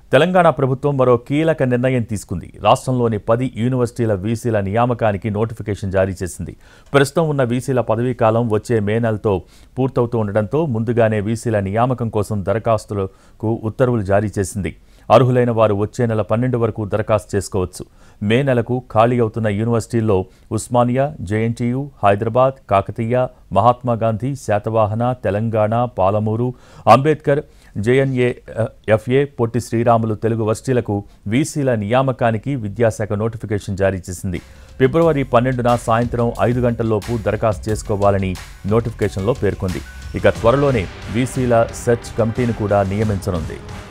తెలంగాణ ప్రభుత్వం మరో కీలక నిర్ణయం తీసుకుంది రాష్ట్రంలోని పది యూనివర్సిటీల వీసీల నియామకానికి నోటిఫికేషన్ జారీ చేసింది ప్రస్తుతం ఉన్న వీసీల పదవీ కాలం వచ్చే మే నెలతో పూర్తవుతూ ఉండడంతో ముందుగానే వీసీల నియామకం కోసం దరఖాస్తులకు ఉత్తర్వులు జారీ చేసింది అర్హులైన వారు వచ్చే నెల పన్నెండు వరకు దరఖాస్తు చేసుకోవచ్చు మే నెలకు ఖాళీ అవుతున్న యూనివర్సిటీల్లో Osmania JNTU Hyderabad Kakatiya Mahatma Gandhi Satavahana Telangana Palamuru Ambedkar JNA FA Potti Sriramulu Telugu వర్సిటీలకు వీసీల నియామకానికి విద్యాశాఖ నోటిఫికేషన్ జారీ చేసింది ఫిబ్రవరి పన్నెండున సాయంత్రం ఐదు గంటల్లోపు దరఖాస్తు చేసుకోవాలని నోటిఫికేషన్లో పేర్కొంది ఇక త్వరలోనే వీసీల సెర్చ్ కమిటీని కూడా నియమించనుంది